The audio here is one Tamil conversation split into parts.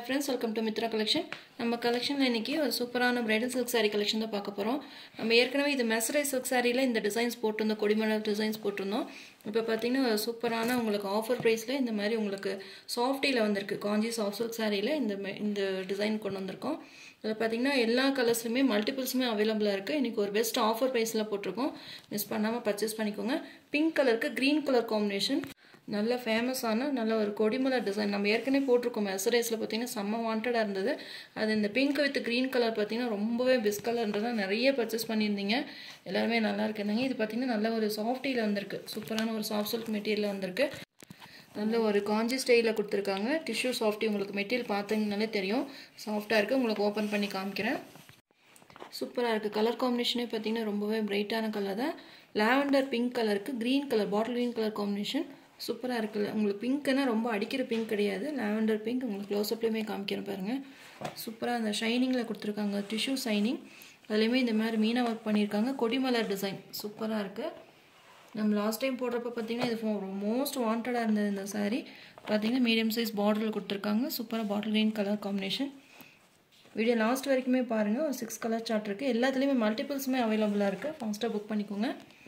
hi friends welcome to Mithra collection நம்ம கலெக்ஷனில் இன்றைக்கி ஒரு சூப்பரான பிரைடல் சில்க் saree கலெக்ஷன் தான் பார்க்க போகிறோம் நம்ம ஏற்கனவே இது மெசரை சில்க் சாரியில் இந்த டிசைன்ஸ் போட்டிருந்தோம் கொடிமலர் டிசைன்ஸ் போட்டிருந்தோம் இப்போ பார்த்தீங்கன்னா ஒரு சூப்பரான உங்களுக்கு ஆஃபர் ப்ரைஸில் இந்த மாதிரி உங்களுக்கு சாஃப்டியில் வந்திருக்கு காஞ்சி சாஃப்ட் சில்க் சாரியில் இந்த மே- இந்த டிசைன் கொண்டு வந்திருக்கோம் இதில் பார்த்தீங்கன்னா எல்லா கலர்ஸ்லையுமே மல்டிபிள்ஸுமே அவைலபிளாக இருக்குது இன்றைக்கி ஒரு பெஸ்ட் ஆஃபர் ப்ரைஸில் போட்டிருக்கோம் மிஸ் பண்ணாமல் பர்ச்சேஸ் பண்ணிக்கோங்க பிங்க் கலருக்கு க்ரீன் கலர் காம்பினேஷன் நல்ல ஃபேமஸான நல்ல ஒரு கொடிமலர் டிசைன் நம்ம ஏற்கனவே போட்டிருக்கோம் மெசரேஸில் பார்த்தீங்கன்னா செம்ம வாண்டடாக இருந்தது அது இந்த பிங்க் வித் க்ரீன் கலர் பார்த்தீங்கன்னா ரொம்பவே பெஸ்ட் கலர்ன்றதான் நிறைய பர்ச்சேஸ் பண்ணியிருந்தீங்க எல்லாருமே நல்லா இருக்குதுங்க இது பார்த்தீங்கன்னா நல்ல ஒரு சாஃப்டியில் வந்திருக்கு சூப்பரான ஒரு சாஃப்ட் சில்க் மெட்டீரியல் வந்திருக்கு நல்ல ஒரு காஞ்சி ஸ்டைலில் கொடுத்துருக்காங்க டிஷ்யூ சாஃப்டி உங்களுக்கு மெட்டீரியல் பார்த்தீங்கனாலே தெரியும் சாஃப்டாக இருக்குது உங்களுக்கு ஓப்பன் பண்ணி காமிக்கிறேன் சூப்பராக இருக்குது கலர் காம்பினேஷனே பார்த்தீங்கன்னா ரொம்பவே பிரைட்டான கலர் தான் லாவெண்டர் பிங்க் கலருக்கு green colour bottle green colour combination சூப்பராக இருக்குல்ல உங்களுக்கு பிங்க்னா ரொம்ப அடிக்கிற பிங்க் கிடையாது லாவெண்டர் பிங்க் உங்களுக்கு க்ளோஸ்அப்லேயுமே காமிக்கிறேன் பாருங்கள் சூப்பராக அந்த ஷைனிங்கில் கொடுத்துருக்காங்க டிஷ்யூ ஷைனிங் அதுலேயுமே இந்த மாதிரி மீனா ஒர்க் பண்ணியிருக்காங்க கொடிமலர் டிசைன் சூப்பராக இருக்குது நம்ம லாஸ்ட் டைம் போடுறப்ப பார்த்தீங்கன்னா இது மோஸ்ட் வாண்டடாக இருந்தது இந்த saree பார்த்தீங்கன்னா மீடியம் சைஸ் பார்டரில் கொடுத்துருக்காங்க சூப்பராக bottle green colour combination video last வரைக்குமே பாருங்கள் ஒரு சிக்ஸ் கலர் சார்ட் இருக்குது எல்லாத்துலேயுமே மல்டிபிள்ஸுமே அவைலபிளாக இருக்குது ஃபாஸ்ட்டாக புக் பண்ணிக்கோங்க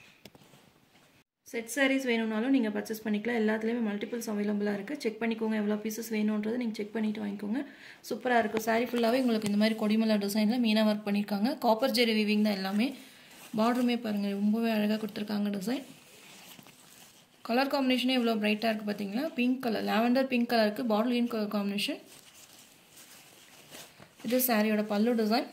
செட் சாரீஸ் வேணும்னாலும் நீங்கள் பர்ச்சேஸ் பண்ணிக்கலாம் எல்லாத்துலேயுமே மல்டிபிள்ஸ் அவைலபிளாக இருக்குது செக் பண்ணிக்கோங்க எவ்வளோ பீசஸ் வேணுன்றது நீங்கள் செக் பண்ணிவிட்டு வாங்கிக்கோங்க சூப்பராக இருக்குது saree ஃபுல்லாகவே உங்களுக்கு இந்த மாதிரி கொடிமலர் டிசைனில் மீனாக ஒர்க் பண்ணியிருக்காங்க காப்பர் ஜெரி வீவிங் தான் எல்லாமே பார்டருமே பாருங்கள் ரொம்பவே அழகாக கொடுத்துருக்காங்க டிசைன் கலர் காம்பினேஷனே இவ்வளோ பிரைட்டாக இருக்குது பார்த்தீங்களா பிங்க் கலர் லாவெண்டர் பிங்க் கலருக்கு பாட்டில் கிரீன் கலர் காம்பினேஷன் இது சாரியோட பல்லு டிசைன்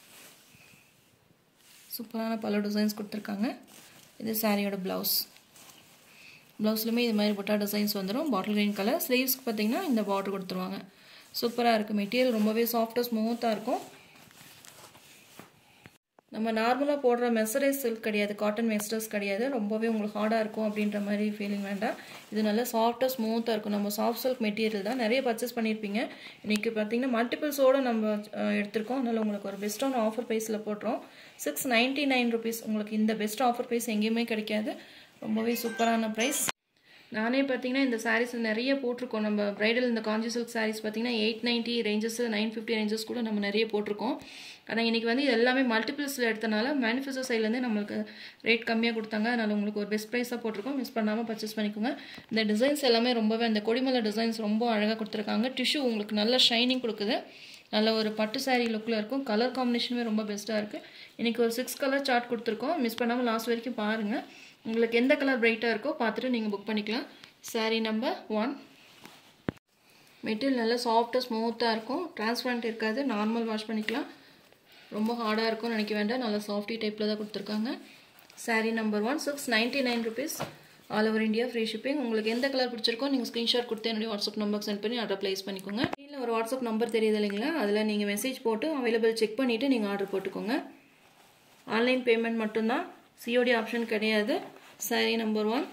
சூப்பரான பல்லு டிசைன்ஸ் கொடுத்துருக்காங்க இது சாரியோட ப்ளவுஸ் ப்ளவுஸ்லையுமே இது மாதிரி புட்டா டிசைன்ஸ் வந்துடும் பாட்டில் கிரீன் கலர் ஸ்லீவ்ஸ்க்கு பார்த்தீங்கன்னா இந்த பார்டர் கொடுத்துருவாங்க சூப்பராக இருக்குது மெட்டீரியல் ரொம்பவே சாஃப்டாக ஸ்மூத்தாக இருக்கும் நம்ம நார்மலாக போடுற மெசரேஸ் சில்க் கிடையாது காட்டன் மெஸ்டர்ஸ் கிடையாது ரொம்பவே உங்களுக்கு ஹார்டாக இருக்கும் அப்படின்ற மாதிரி ஃபீலிங் வேண்டாம் இது நல்லா சாஃப்டாக ஸ்மூத்தாக இருக்கும் நம்ம சாஃப்ட் சில்க் மெட்டீரியல் தான் நிறைய பர்ச்சேஸ் பண்ணியிருப்பீங்க இன்றைக்கி பார்த்தீங்கன்னா மல்டிபிள்ஸோடு நம்ம அஹ், எடுத்திருக்கோம் அதனால் உங்களுக்கு ஒரு பெஸ்ட்டான ஆஃபர் ப்ரைஸில் போட்டுறோம் சிக்ஸ் நைன்ட்டி நைன் ருபீஸ் உங்களுக்கு இந்த பெஸ்ட் ஆஃபர் ப்ரைஸ் எங்கேயுமே கிடைக்காது ரொம்பவே சூப்பரான ப்ரைஸ் நானே பார்த்தீங்கன்னா இந்த சாரீஸ் நிறைய போட்டிருக்கோம் நம்ம பிரைடல் இந்த காஞ்சி சில்க் சாரீஸ் பார்த்தீங்கன்னா eight ninety ranges nine fifty ranges கூட நம்ம நிறைய போட்டிருக்கோம் ஆனால் இன்றைக்கி வந்து இது எல்லாமே மல்டிபிள்ஸில் எடுத்தனால மேனுஃபேக்சர் சைட்லேருந்தே நம்மளுக்கு ரேட் கம்மியாக கொடுத்தாங்க அதனால் உங்களுக்கு ஒரு பெஸ்ட் ப்ரைஸாக போட்டிருக்கோம் மிஸ் பண்ணாமல் பர்ச்சேஸ் பண்ணிக்கோங்க இந்த டிசைன்ஸ் எல்லாமே ரொம்பவே அந்த கொடிமலை டிசைன்ஸ் ரொம்ப அழகாக கொடுத்துருக்காங்க டிஷ்யூ உங்களுக்கு நல்ல ஷைனிங் கொடுக்குது நல்ல ஒரு பட்டு saree லுக்கில் இருக்கும் கலர் காம்பினேஷனுமே ரொம்ப பெஸ்ட்டாக இருக்குது இன்றைக்கி ஒரு சிக்ஸ் கலர் சார்ட் கொடுத்துருக்கோம் மிஸ் பண்ணாமல் லாஸ்ட் வரைக்கும் பாருங்கள் உங்களுக்கு எந்த கலர் பிரைட்டாக இருக்கோ பார்த்துட்டு நீங்கள் புக் பண்ணிக்கலாம் saree நம்பர் ஒன் மெட்டீரியல் நல்லா சாஃப்டாக ஸ்மூத்தாக இருக்கும் டிரான்ஸ்பரண்ட் இருக்காது நார்மல் வாஷ் பண்ணிக்கலாம் ரொம்ப ஹார்டாக இருக்கும்னு நினைக்க வேண்டாம் நல்லா சாஃப்டி டைப்பில் தான் கொடுத்துருக்காங்க saree number one six ninety nine rupees all over India free shipping உங்களுக்கு எந்த கலர் பிடிச்சிருக்கோ நீங்கள் ஸ்க்ரீன்ஷாட் கொடுத்து என்னுடைய வாட்ஸ்அப் நம்பருக்கு சென்ட் பண்ணி ஆர்டர் ப்ளேஸ் பண்ணிக்கோங்க இல்லை ஒரு வாட்ஸ்அப் நம்பர் தெரியுது இல்லைங்களா அதில் நீங்கள் மெசேஜ் போட்டு அவைலபிள் செக் பண்ணிவிட்டு நீங்கள் ஆர்டர் போட்டுக்கோங்க ஆன்லைன் பேமெண்ட் மட்டும்தான் சிஓடி ஆப்ஷன் கிடையாது saree number one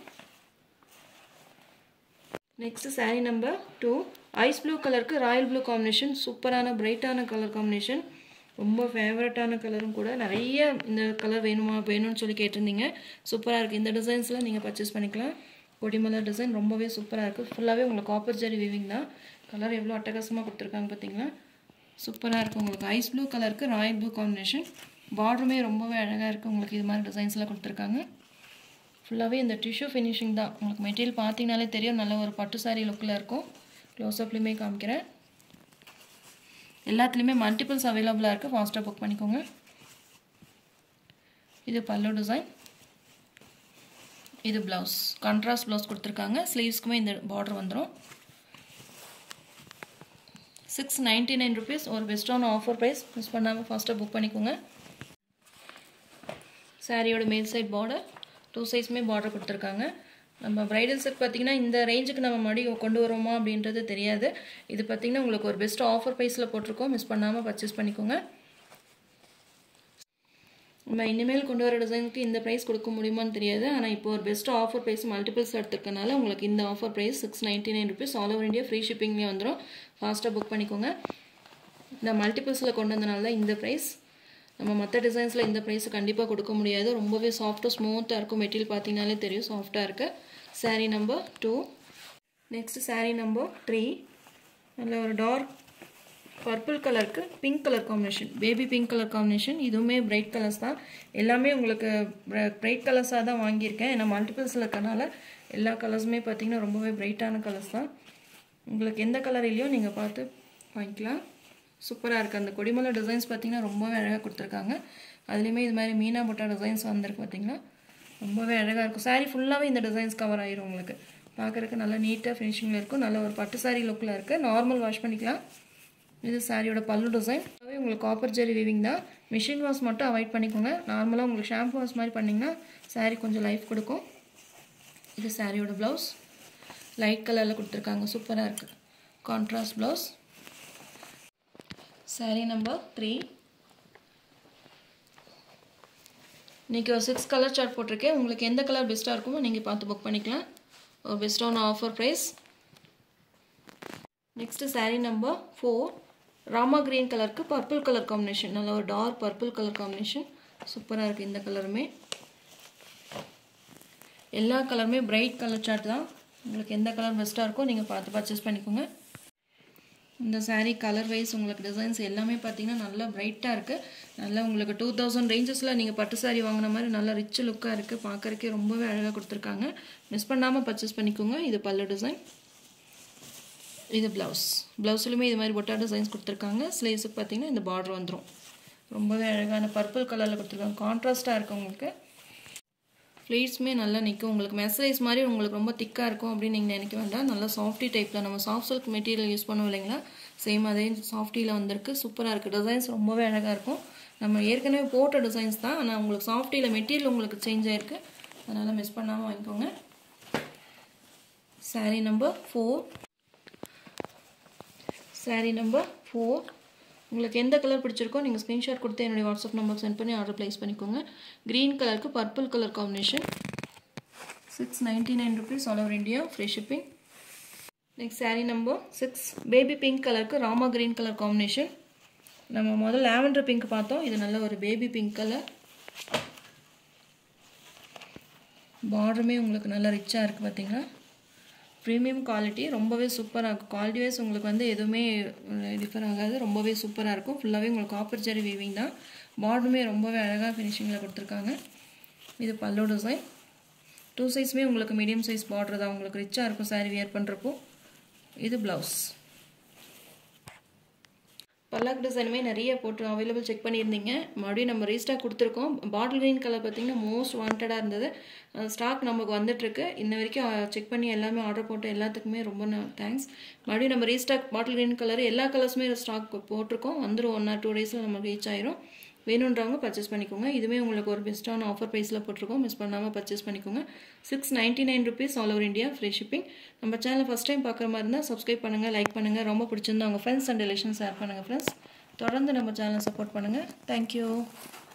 next saree number two ice blue கலருக்கு ராயல் ப்ளூ காம்பினேஷன் சூப்பரான பிரைட்டான கலர் காம்பினேஷன் ரொம்ப ஃபேவரட்டான கலரும் கூட நிறைய இந்த கலர் வேணுமா வேணும்னு சொல்லி கேட்டிருந்தீங்க சூப்பராக இருக்குது இந்த டிசைன்ஸில் நீங்கள் பர்ச்சேஸ் பண்ணிக்கலாம் கொடிமலர் டிசைன் ரொம்பவே சூப்பராக இருக்குது ஃபுல்லாகவே உங்களுக்கு காப்பர் ஜரி வீவிங் தான் கலர் எவ்வளோ அட்டகாசமாக கொடுத்துருக்காங்க பார்த்தீங்களா சூப்பராக இருக்குது உங்களுக்கு ஐஸ் ப்ளூ கலருக்கு ராயல் ப்ளூ காம்பினேஷன் பார்டருமே ரொம்பவே அழகாக இருக்குது உங்களுக்கு இது மாதிரி டிசைன்ஸ்லாம் கொடுத்துருக்காங்க ஃபுல்லாகவே இந்த டிஷ்யூ ஃபினிஷிங் தான் உங்களுக்கு மெட்டீரியல் பார்த்தீங்கனாலே தெரியும் நல்ல ஒரு பட்டு saree லுக்கில் இருக்கும் க்ளோஸ்அப்லேயுமே காமிக்கிறேன் எல்லாத்துலேயுமே மல்டிபிள்ஸ் அவைலபிளாக இருக்குது ஃபாஸ்ட்டாக புக் பண்ணிக்கோங்க இது பல்லு டிசைன் இது ப்ளவுஸ் கான்ட்ராஸ்ட் ப்ளவுஸ் கொடுத்துருக்காங்க ஸ்லீவ்ஸ்க்குமே இந்த பார்டர் வந்துடும் சிக்ஸ் நைன்ட்டி நைன் ருபீஸ் ஒரு பெஸ்ட்டான ஆஃபர் ப்ரைஸ் மிஸ் பண்ணாமல் ஃபாஸ்ட்டாக புக் பண்ணிக்கோங்க சாரியோட மேல் சைட் பார்டர் டூ சைஸுமே பார்டர் கொடுத்துருக்காங்க நம்ம பிரைடல் செட் பார்த்தீங்கன்னா இந்த ரேஞ்சுக்கு நம்ம மறுபடியும் கொண்டு வரோமா அப்படின்றது தெரியாது இது பார்த்தீங்கன்னா உங்களுக்கு ஒரு பெஸ்ட் ஆஃபர் ப்ரைஸில் போட்டிருக்கோம் மிஸ் பண்ணாமல் பர்ச்சேஸ் பண்ணிக்கோங்க நம்ம இனிமேல் கொண்டு வர டிசைனுக்கு இந்த ப்ரைஸ் கொடுக்க முடியுமான்னு தெரியாது ஆனால் இப்போ ஒரு பெஸ்ட் ஆஃபர் ப்ரைஸ் மல்டிபிள்ஸ் எடுத்துருக்கனால உங்களுக்கு இந்த offer price six ninety nine rupees all over India free ஷிப்பிங்லேயே வந்துடும் ஃபாஸ்ட்டாக புக் பண்ணிக்கோங்க இந்த மல்டிபிள்ஸில் கொண்டு வந்தனால தான் இந்த ப்ரைஸ் நம்ம மற்ற டிசைன்ஸில் இந்த ப்ரைஸ் கண்டிப்பாக கொடுக்க முடியாது ரொம்பவே சாஃப்டாக ஸ்மூத்தாக இருக்கும் மெட்டீரியல் பார்த்தீங்கனாலே தெரியும் சாஃப்டாக இருக்குது saree number two next saree number three நல்ல ஒரு டார்க் பர்பிள் கலருக்கு pink colour combination baby pink colour combination இதுவுமே பிரைட் கலர்ஸ் தான் எல்லாமே உங்களுக்கு பிரைட் கலர்ஸாக தான் வாங்கியிருக்கேன் ஏன்னா மல்டிபிள்ஸில் இருக்கனால எல்லா கலர்ஸுமே பார்த்தீங்கன்னா ரொம்பவே பிரைட்டான கலர்ஸ் தான் உங்களுக்கு எந்த கலர் இல்லையோ நீங்கள் பார்த்து வாங்கிக்கலாம் சூப்பராக இருக்குது அந்த கொடிமலை டிசைன்ஸ் பார்த்தீங்கன்னா ரொம்பவே அழகாக கொடுத்துருக்காங்க அதுலேயுமே இது மாதிரி மீனா புட்டா டிசைன்ஸ் வந்திருக்கு பார்த்தீங்கன்னா ரொம்பவே அழகாக இருக்கும் சாரீ ஃபுல்லாகவே இந்த டிசைன்ஸ் கவர் ஆயிரும் உங்களுக்கு பார்க்குறதுக்கு நல்லா நீட்டாக ஃபினிஷிங்கில் இருக்கும் நல்ல ஒரு பட்டு சாரீ லுக்கில் இருக்குது நார்மல் வாஷ் பண்ணிக்கலாம் இது சாரியோட பல்லு டிசைன் உங்களுக்கு காப்பர் ஜெரி வீவிங் தான் மிஷின் வாஷ் மட்டும் அவாய்ட் பண்ணிக்கோங்க நார்மலாக உங்களுக்கு ஷாம்பு வாஷ் மாதிரி பண்ணிங்கன்னா சாரீ கொஞ்சம் லைஃப் கொடுக்கும் இது சாரியோட ப்ளவுஸ் லைட் கலரில் கொடுத்துருக்காங்க சூப்பராக இருக்குது contrast blouse sari number three இன்றைக்கி ஒரு சிக்ஸ் கலர் சார்ட் போட்டிருக்கேன் உங்களுக்கு எந்த கலர் பெஸ்ட்டாக இருக்குமோ நீங்கள் பார்த்து புக் பண்ணிக்கலாம் ஒரு பெஸ்ட்டான offer price next sari number four Rama green கலருக்கு பர்பிள் கலர் காம்பினேஷன் நல்ல ஒரு டார்க் பர்பிள் கலர் காம்பினேஷன் சூப்பராக இருக்குது இந்த கலருமே எல்லா கலருமே பிரைட் கலர் சார்ட் தான் உங்களுக்கு எந்த கலர் பெஸ்ட்டாக இருக்கோ நீங்கள் பார்த்து பர்ச்சேஸ் பண்ணிக்கோங்க இந்த சாரீ கலர் வைஸ் உங்களுக்கு டிசைன்ஸ் எல்லாமே பார்த்தீங்கன்னா நல்லா பிரைட்டாக இருக்குது நல்லா உங்களுக்கு டூ தௌசண்ட் ரேஞ்சஸில் நீங்கள் பட்டு சாரீ வாங்கின மாதிரி நல்லா ரிச் லுக்காக இருக்குது பார்க்குறக்கே ரொம்பவே அழகாக கொடுத்துருக்காங்க மிஸ் பண்ணாமல் பர்ச்சேஸ் பண்ணிக்கோங்க இது பல்லு டிசைன் இது ப்ளவுஸ் ப்ளவுஸ்லையுமே இது மாதிரி பொட்டா டிசைன்ஸ் கொடுத்துருக்காங்க ஸ்லீவ்ஸுக்கு பார்த்தீங்கன்னா இந்த பார்டர் வந்துடும் ரொம்பவே அழகான பர்பிள் கலரில் கொடுத்துருக்காங்க கான்ட்ராஸ்ட்டாக இருக்குது உங்களுக்கு ஃப்ளீட்ஸுமே நல்லா நிற்கும் உங்களுக்கு மெசரைஸ் மாதிரி உங்களுக்கு ரொம்ப திக்காக இருக்கும் அப்படின்னு நீங்கள் நினைக்க வேண்டாம் நல்லா சாஃப்டி டைப்பில் நம்ம சாஃப்ட் சில்க் மெட்டீரியல் யூஸ் பண்ணுவோம் இல்லைங்களா சேம் அதே சாஃப்டியில் வந்திருக்கு சூப்பராக இருக்குது டிசைன்ஸ் ரொம்பவே அழகாக இருக்கும் நம்ம ஏற்கனவே போட்ட டிசைன்ஸ் தான் ஆனால் உங்களுக்கு சாஃப்டியில் மெட்டீரியல் உங்களுக்கு சேஞ்ச் ஆகிருக்கு அதனால் மிஸ் பண்ணாமல் வாங்கிக்கோங்க sari number four sari number four உங்களுக்கு எந்த கலர் பிடிச்சிருக்கோ நீங்கள் ஸ்க்ரீன்ஷாட் கொடுத்து என்னுடைய வாட்ஸ்அப் நம்பர் சென்ட் பண்ணி ஆர்டர் ப்ளேஸ் பண்ணிக்கோங்க க்ரீன் கலருக்கு purple colour combination six ninety nine rupees all over India free shipping next sari number six baby pink கலருக்கு ராமா க்ரீன் கலர் காம்பினேஷன் நம்ம முதல்ல லாவெண்டர் பிங்க் பார்த்தோம் இது நல்ல ஒரு பேபி பிங்க் கலர் பார்டருமே உங்களுக்கு நல்லா ரிச்சாக இருக்குது பார்த்தீங்களா ப்ரீமியம் குவாலிட்டி ரொம்பவே சூப்பராக இருக்கும் குவாலிட்டி வைஸ் உங்களுக்கு வந்து எதுவுமே டிஃபர் ஆகாது ரொம்பவே சூப்பராக இருக்கும் ஃபுல்லாகவே உங்களுக்கு காப்பர் ஜெரி வீவிங் தான் பார்டருமே ரொம்பவே அழகாக ஃபினிஷிங்கில் கொடுத்துருக்காங்க இது பல்லோ டிசைன் டூ சைஸுமே உங்களுக்கு மீடியம் சைஸ் பார்டர் தான் உங்களுக்கு ரிச்சாக இருக்கும் சாரீ வியர் பண்ணுறப்போ இது ப்ளவுஸ் பல்லாக் டிசைனுமே நிறைய போட்டு அவைலபிள் செக் பண்ணியிருந்தீங்க மறுபடியும் நம்ம ரீஸ்டாக் கொடுத்துருக்கோம் பாட்டில் க்ரீன் கலர் பார்த்திங்கன்னா மோஸ்ட் வாண்டடாக இருந்தது ஸ்டாக் நமக்கு வந்துட்டுருக்கு இன்ன வரைக்கும் செக் பண்ணி எல்லாமே ஆர்டர் போட்டு எல்லாத்துக்குமே ரொம்ப தேங்க்ஸ் மறுபடியும் நம்ம ரீஸ்டாக் பாட்டில் க்ரீன் கலர் எல்லா கலர்ஸுமே ஸ்டாக் போட்டிருக்கோம் வந்துடும் ஒன் ஆர் டூ டேஸில் நமக்கு ரீச் ஆயிரும் வேணுன்றவங்க பர்ச்சேஸ் பண்ணிக்கோங்க இதுவே உங்களுக்கு ஒரு பெஸ்ட்டான ஆஃபர் ப்ரைஸில் போட்டிருக்கோம் மிஸ் பண்ணாமல் பர்ச்சேஸ் பண்ணிக்கோங்க six ninety nine rupees all over India free shipping நம்ம சேனலை ஃபஸ்ட் டைம் பார்க்குற மாதிரி இருந்தால் சப்ஸ்கிரைப் பண்ணுங்கள் லைக் பண்ணுங்கள் ரொம்ப பிடிச்சிருந்தா உங்கள் ஃப்ரெண்ட்ஸ் அண்ட் ரிலேஷன் ஷேர் பண்ணுங்கள் ஃப்ரெண்ட்ஸ் தொடர்ந்து நம்ம சேனலை சப்போர்ட் பண்ணுங்கள் தேங்க்யூ